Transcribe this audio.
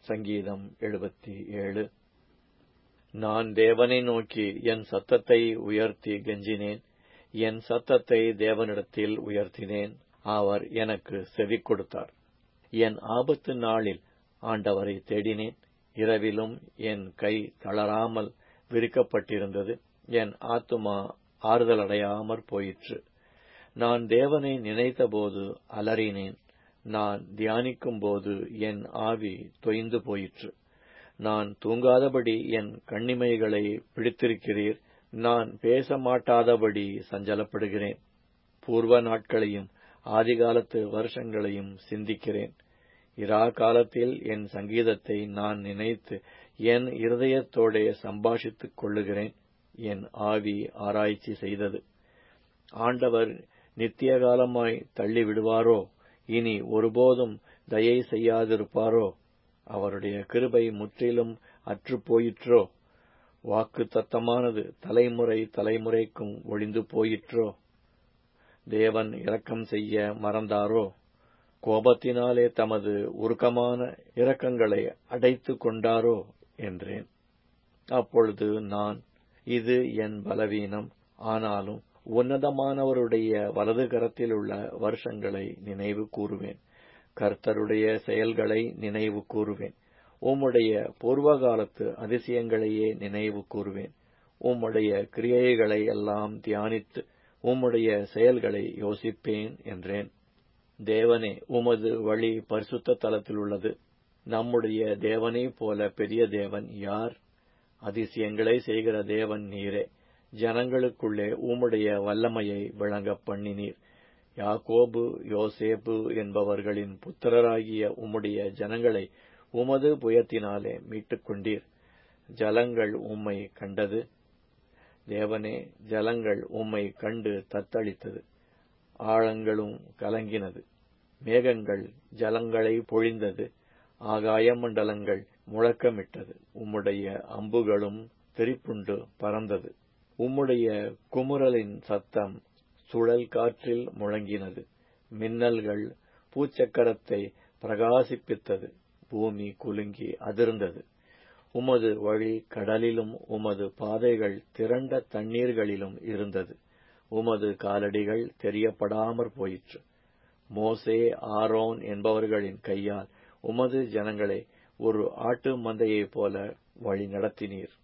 சங்கீதம் எழுபத்தி ஏழு நான் தேவனை நோக்கி என் சத்தத்தை உயர்த்தி கெஞ்சினேன் என் சத்தத்தை தேவனிடத்தில் உயர்த்தினேன் அவர் எனக்கு செவி கொடுத்தார் என் ஆபத்து நாளில் ஆண்டவரை தேடினேன் இரவிலும் என் கை தளராமல் விரிக்கப்பட்டிருந்தது என் ஆத்துமா ஆறுதலடையாமற் போயிற்று நான் தேவனை நினைத்தபோது அலறினேன் நான் தியானிக்கும்போது என் ஆவி தொய்ந்து போயிற்று நான் தூங்காதபடி என் கண்ணிமைகளை பிடித்திருக்கிறீர் நான் பேச மாட்டாதபடி சஞ்சலப்படுகிறேன் பூர்வ நாட்களையும் ஆதிகாலத்து வருஷங்களையும் சிந்திக்கிறேன் இரா காலத்தில் என் சங்கீதத்தை நான் நினைத்து என் இருதயத்தோடே சம்பாஷித்துக் கொள்ளுகிறேன் என் ஆவி ஆராய்ச்சி செய்தது ஆண்டவர் நித்திய காலமாய் தள்ளி விடுவாரோ இனி ஒருபோதும் தயை செய்யாதிருப்பாரோ அவருடைய கிருபை முற்றிலும் அற்று போயிற்றோ வாக்கு தத்தமானது தலைமுறை தலைமுறைக்கும் ஒளிந்து போயிற்றோ தேவன் இரக்கம் செய்ய மறந்தாரோ கோபத்தினாலே தமது உருக்கமான இரக்கங்களை அடைத்து கொண்டாரோ என்றேன் அப்பொழுது நான் இது என் பலவீனம் ஆனாலும் உன்னதமானவருடைய வலது கரத்தில் உள்ள வருஷங்களை நினைவு கூறுவேன் கர்த்தருடைய செயல்களை நினைவு கூறுவேன் உம்முடைய பூர்வகாலத்து அதிசயங்களையே நினைவு கூறுவேன் உம்முடைய கிரியைகளை எல்லாம் தியானித்து உம்முடைய செயல்களை யோசிப்பேன் என்றேன் தேவனே உமது வழி பரிசுத்த தலத்தில் உள்ளது நம்முடைய தேவனை போல பெரிய தேவன் யார் அதிசயங்களை செய்கிற தேவன் நீரே ஜனங்களுக்குள்ளே உம்முடைய வல்லமையை விளங்க பண்ணினீர் யாக்கோபு யோசேப்பு என்பவர்களின் புத்திரராகிய உம்முடைய ஜனங்களை உமது புயத்தினாலே மீட்டுக் கொண்டீர் ஜலங்கள் உம்மை கண்டது தேவனே ஜலங்கள் உம்மை கண்டு தத்தளித்தது ஆழங்களும் கலங்கினது மேகங்கள் ஜலங்களை பொழிந்தது ஆகாய மண்டலங்கள் முழக்கமிட்டது உம்முடைய அம்புகளும் தெரிப்புண்டு பறந்தது உம்முடைய குமுறலின் சத்தம் சுழல் காற்றில் முழங்கினது மின்னல்கள் பூச்சக்கரத்தை பிரகாசிப்பித்தது பூமி குலுங்கி அதிர்ந்தது உமது வழி கடலிலும் உமது பாதைகள் திரண்ட தண்ணீர்களிலும் இருந்தது உமது காலடிகள் தெரியப்படாமற் போயிற்று மோசே ஆரோன் என்பவர்களின் கையால் உமது ஜனங்களை ஒரு ஆட்டு மந்தையைப் போல வழி நடத்தினீர்